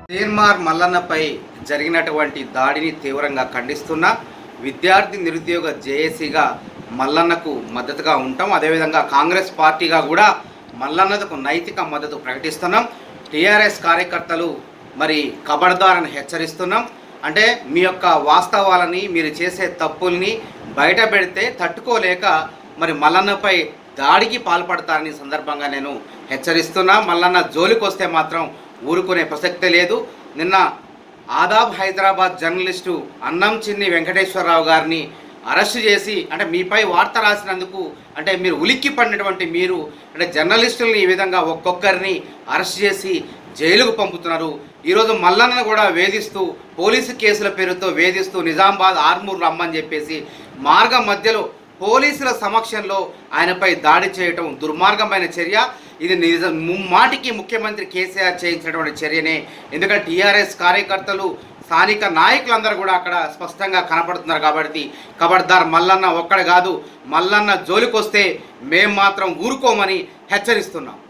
తీర్మార్ మల్లన్నపై జరిగినటువంటి దాడిని తీవ్రంగా ఖండిస్తున్నా విద్యార్థి నిరుద్యోగ జేఏసీగా మల్లన్నకు మద్దతుగా ఉంటాం అదేవిధంగా కాంగ్రెస్ పార్టీగా కూడా మల్లన్నకు నైతిక మద్దతు ప్రకటిస్తున్నాం టీఆర్ఎస్ కార్యకర్తలు మరి కబడ్దారని హెచ్చరిస్తున్నాం అంటే మీ యొక్క వాస్తవాలని మీరు చేసే తప్పుల్ని బయట పెడితే తట్టుకోలేక మరి మల్లన్నపై దాడికి పాల్పడతారని ఈ సందర్భంగా నేను హెచ్చరిస్తున్నా మల్లన్న జోలికి వస్తే మాత్రం ఊరుకునే ప్రసక్తే లేదు నిన్న ఆదాబ్ హైదరాబాద్ జర్నలిస్టు అన్నం చిన్ని వెంకటేశ్వరరావు గారిని అరెస్ట్ చేసి అంటే మీపై వార్త రాసినందుకు అంటే మీరు ఉలిక్కి పడినటువంటి మీరు అంటే జర్నలిస్టుల్ని ఈ విధంగా ఒక్కొక్కరిని అరెస్ట్ చేసి జైలుకు పంపుతున్నారు ఈరోజు మల్లన్నను కూడా వేధిస్తూ పోలీసు కేసుల పేరుతో వేధిస్తూ నిజామాబాద్ ఆర్మూర్ రమ్మని చెప్పేసి మార్గం మధ్యలో పోలీసుల సమక్షంలో ఆయనపై దాడి చేయటం దుర్మార్గమైన చర్య ఇది నిజ ముమ్మాటికి ముఖ్యమంత్రి కేసీఆర్ చేయించినటువంటి చర్యనే ఎందుకంటే టీఆర్ఎస్ కార్యకర్తలు స్థానిక నాయకులందరూ కూడా అక్కడ స్పష్టంగా కనపడుతున్నారు కాబట్టి కబడ్దార్ మల్లన్న ఒక్కడ కాదు మల్లన్న జోలికొస్తే మేం మాత్రం ఊరుకోమని హెచ్చరిస్తున్నాం